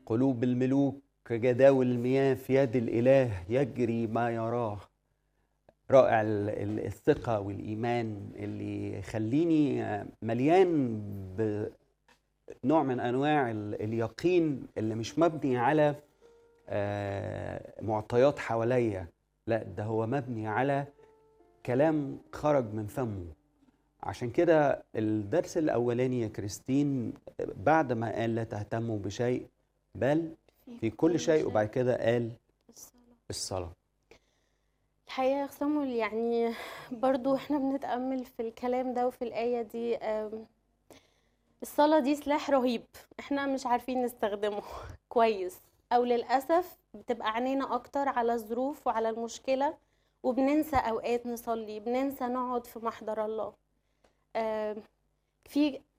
قلوب الملوك كجداول المياه في يد الإله يجري ما يراه رائع ال- ال- الثقة والإيمان اللي يخليني آه، مليان بنوع من أنواع ال- اليقين اللي مش مبني على آه، معطيات حواليا لا ده هو مبني على كلام خرج من فمه عشان كده الدرس الأولاني يا كريستين بعد ما قال لا تهتموا بشيء بل في كل شيء وبعد كده قال الصلاة. الصلاة الحقيقة يا سامول يعني برضو احنا بنتأمل في الكلام ده وفي الآية دي أم، الصلاة دي سلاح رهيب احنا مش عارفين نستخدمه كويس أو للأسف بتبقى عينينا أكتر على الظروف وعلى المشكلة وبننسى أوقات نصلي بننسى نقعد في محضر الله أم، في